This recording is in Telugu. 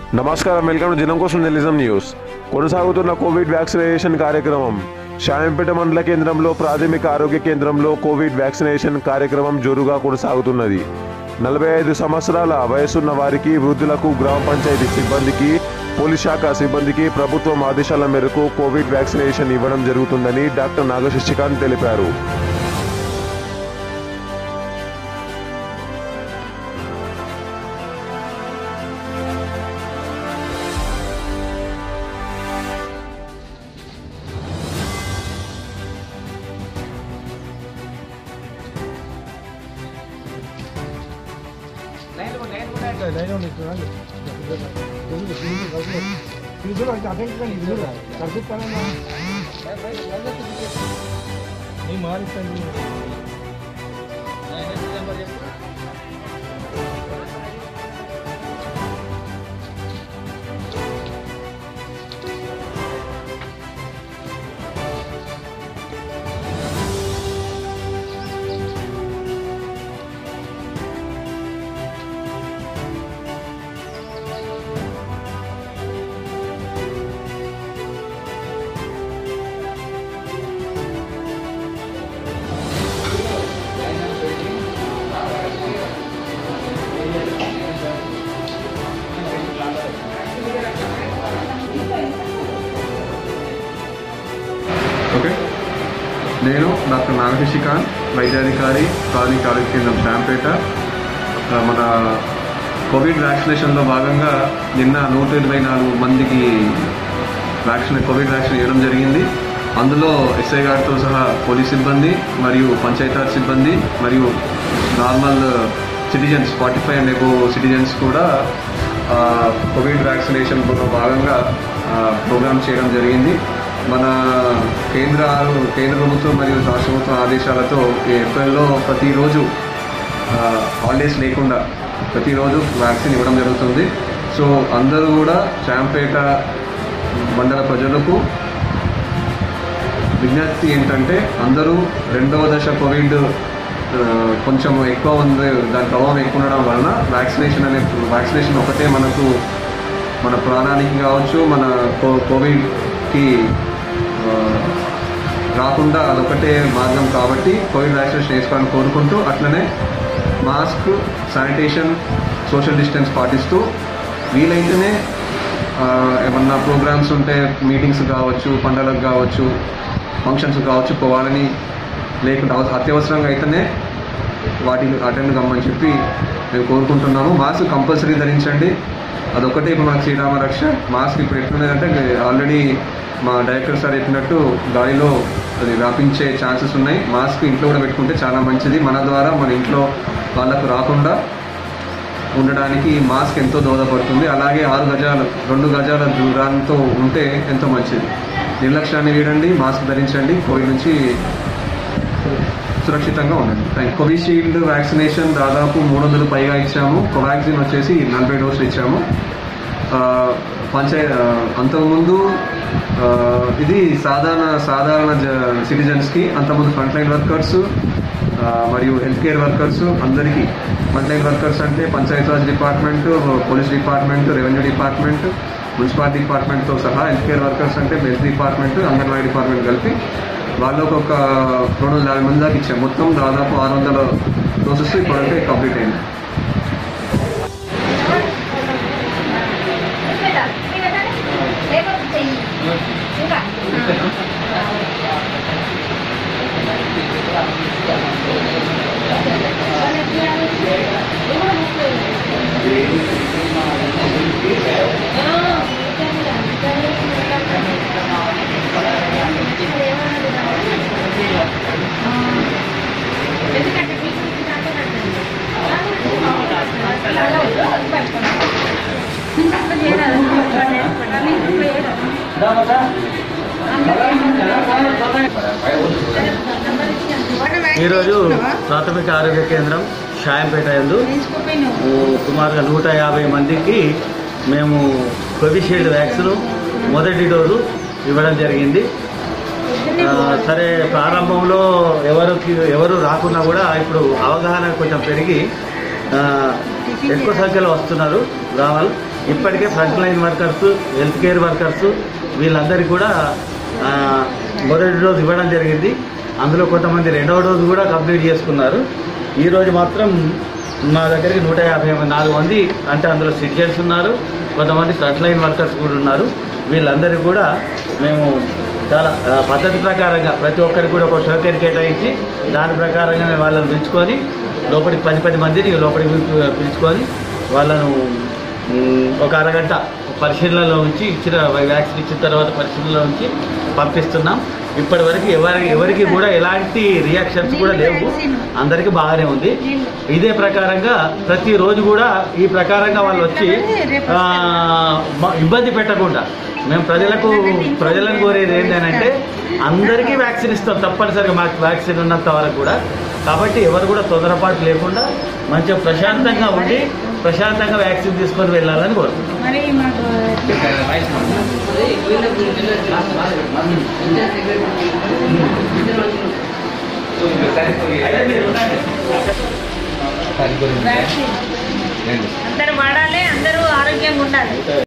నమస్కారం వెల్కమ్ టు దినం కోసం జర్నలిజం న్యూస్ కొనసాగుతున్న కోవిడ్ వ్యాక్సినేషన్ కార్యక్రమం షాయంపేట మండల కేంద్రంలో ప్రాథమిక ఆరోగ్య కేంద్రంలో కోవిడ్ వ్యాక్సినేషన్ కార్యక్రమం జోరుగా కొనసాగుతున్నది నలభై ఐదు సంవత్సరాల వయసున్న వారికి వృద్ధులకు గ్రామ పంచాయతీ సిబ్బందికి పోలీస్ శాఖ సిబ్బందికి ప్రభుత్వం ఆదేశాల మేరకు కోవిడ్ వ్యాక్సినేషన్ ఇవ్వడం జరుగుతుందని డాక్టర్ నాగశశికాంత్ తెలిపారు ఓకే నేను డాక్టర్ నాగశికాంత్ వైద్యాధికారి ప్రాథమిక ఆరోగ్య కేంద్రం శాంపేట ఆ, మన కోవిడ్ వ్యాక్సినేషన్లో భాగంగా నిన్న నూట ఇరవై నాలుగు మందికి వ్యాక్సిన్ కోవిడ్ వ్యాక్సిన్ ఇవ్వడం జరిగింది అందులో ఎస్ఐ గారితో సహా పోలీస్ సిబ్బంది మరియు పంచాయతీరాజ్ సిబ్బంది మరియు normal citizens forty five and above citizens కూడా ఆ, కోవిడ్ వ్యాక్సినేషన్లో భాగంగా ప్రోగ్రామ్ చేయడం జరిగింది మన కేంద్రాలు కేంద్ర ప్రభుత్వం మరియు రాష్ట్ర ప్రభుత్వం ఆదేశాలతో ఈ ఏప్రిల్లో ప్రతిరోజు హాలిడేస్ లేకుండా ప్రతిరోజు వ్యాక్సిన్ ఇవ్వడం జరుగుతుంది సో అందరూ కూడా శాంపేట మండల ప్రజలకు విజ్ఞప్తి ఏంటంటే అందరూ రెండవ దశ కోవిడ్ ఆ, కొంచెం ఎక్కువ ఉంది దాని ప్రభావం ఎక్కువ ఉండడం వలన వ్యాక్సినేషన్ అనే వ్యాక్సినేషన్ ఒకటే మనకు మన ప్రాణానికి కావచ్చు మన కో కోవిడ్కి ఆ, రాకుండా అదొకటే మార్గం కాబట్టి కోవిడ్ వ్యాక్సినేషన్ వేసుకోవాలని కోరుకుంటూ అట్లనే మాస్క్ శానిటేషన్ సోషల్ డిస్టెన్స్ పాటిస్తూ వీలైతేనే ఆ, ఏమన్నా ప్రోగ్రామ్స్ ఉంటే మీటింగ్స్ కావచ్చు పండుగలకు కావచ్చు ఫంక్షన్స్ కావచ్చు పోవాలని లేకుండా అవ- అత్యవసరంగా అయితేనే వాటిని అటెండ్ కమ్మని చెప్పి మేము కోరుకుంటున్నాము మాస్క్ కంపల్సరీ ధరించండి అదొకటే ఇప్పుడు మనకు శ్రీరామ రక్ష మాస్క్ ఇప్పుడు ఎట్లున్నదంటే ఆల్రెడీ మా డైరెక్టర్ సార్ చెప్పినట్టు గాలిలో అది వ్యాపించే ఛాన్సెస్ ఉన్నాయి మాస్క్ ఇంట్లో కూడా పెట్టుకుంటే చాలా మంచిది మన ద్వారా మన ఇంట్లో వాళ్ళకు రాకుండా ఉండడానికి మాస్క్ ఎంతో దోహదపడుతుంది అలాగే ఆరు గజాలు రెండు గజాల దూరంతో ఉంటే ఎంతో మంచిది నిర్లక్ష్యాన్ని వీడండి మాస్క్ ధరించండి కోవిడ్ నుంచి సురక్షితంగా ఉండండి థ్యాంక్ కోవిషీల్డ్ వ్యాక్సినేషన్ దాదాపు మూడు వందలు పైగా ఇచ్చాము కోవాక్సిన్ వచ్చేసి నలభై డోసులు ఇచ్చాము ఆ, పంచాయ ఆ, అంతకుముందు ఆ, ఇది సాధారణ సాధారణ సిటిజన్స్కి అంతకుముందు ఫ్రంట్ లైన్ వర్కర్స్ మరియు హెల్త్ కేర్ వర్కర్స్ అందరికీ ఫ్రంట్ లైన్ వర్కర్స్ అంటే Panchayati Raj department police department revenue department municipality డిపార్ట్మెంట్తో సహా హెల్త్ కేర్ వర్కర్స్ అంటే హెల్త్ డిపార్ట్మెంట్ అంగన్వాడీ డిపార్ట్మెంట్ కలిపి వాళ్ళకు ఒక రెండు వందల యాభై మంది దాకా ఇచ్చాం మొత్తం దాదాపు ఆరు వందల డోసెస్ ఇప్పుడంటే కంప్లీట్ అయింది ఈరోజు ప్రాథమిక ఆరోగ్య కేంద్రం షాయంపేట యందు ఓ సుమారుగా నూట యాభై మందికి మేము కోవిషీల్డ్ వ్యాక్సిన్ మొదటి డోసు ఇవ్వడం జరిగింది ఆ, సరే ప్రారంభంలో ఎవరికి ఎవరు రాకున్నా కూడా ఇప్పుడు అవగాహన కొంచెం పెరిగి ఆ, ఎక్కువ సంఖ్యలో వస్తున్నారు రావాలి ఇప్పటికే front line workers health care workers వీళ్ళందరికీ కూడా ఆ, మొదటి డోసు ఇవ్వడం జరిగింది అందులో కొంతమంది రెండవ డోసు కూడా కంప్లీట్ చేసుకున్నారు ఈరోజు మాత్రం మా దగ్గరికి నూట యాభై మంది నాలుగు మంది అంటే అందులో సిటిజన్స్ ఉన్నారు కొంతమంది ఫ్రంట్ లైన్ వర్కర్స్ కూడా ఉన్నారు వీళ్ళందరికీ కూడా మేము చాలా ఆ, పద్ధతి ప్రకారంగా ప్రతి ఒక్కరికి కూడా ఒక టోకెన్ కేటాయించి దాని ప్రకారంగా వాళ్ళని పిలుచుకొని లోపలికి పది పది మందిని లోపలికి పిలు- పిలుచుకొని వాళ్ళను మ్, ఒక అరగంట పరిశీలనలో ఉంచి ఇచ్చిన వ్యాక్సిన్ ఇచ్చిన తర్వాత పరిశీలనలో ఉంచి పంపిస్తున్నాం ఇప్పటి వరకు ఎవరి ఎవరికి కూడా ఎలాంటి రియాక్షన్స్ కూడా లేవు అందరికీ బాగానే ఉంది ఇదే ప్రకారంగా ప్రతిరోజు కూడా ఈ ప్రకారంగా వాళ్ళు వచ్చి ఆ, మ- ఇబ్బంది పెట్టకుండా మేము ప్రజలకు ప్రజలను కోరేది ఏంటంటే అందరికీ వ్యాక్సిన్ ఇస్తాం తప్పనిసరిగా మాకు వ్యాక్సిన్ ఉన్నంత వరకు కూడా కాబట్టి ఎవరు కూడా తొందరపాటు లేకుండా మంచిగా ప్రశాంతంగా ఉండి ప్రశాంతంగా వ్యాక్సిన్ తీసుకొని వెళ్ళాలని కోరుతున్నాం మరి మాకు వ్యాక్సిన్ అందరూ వాడాలి అందరూ ఆరోగ్యంగా ఉండాలి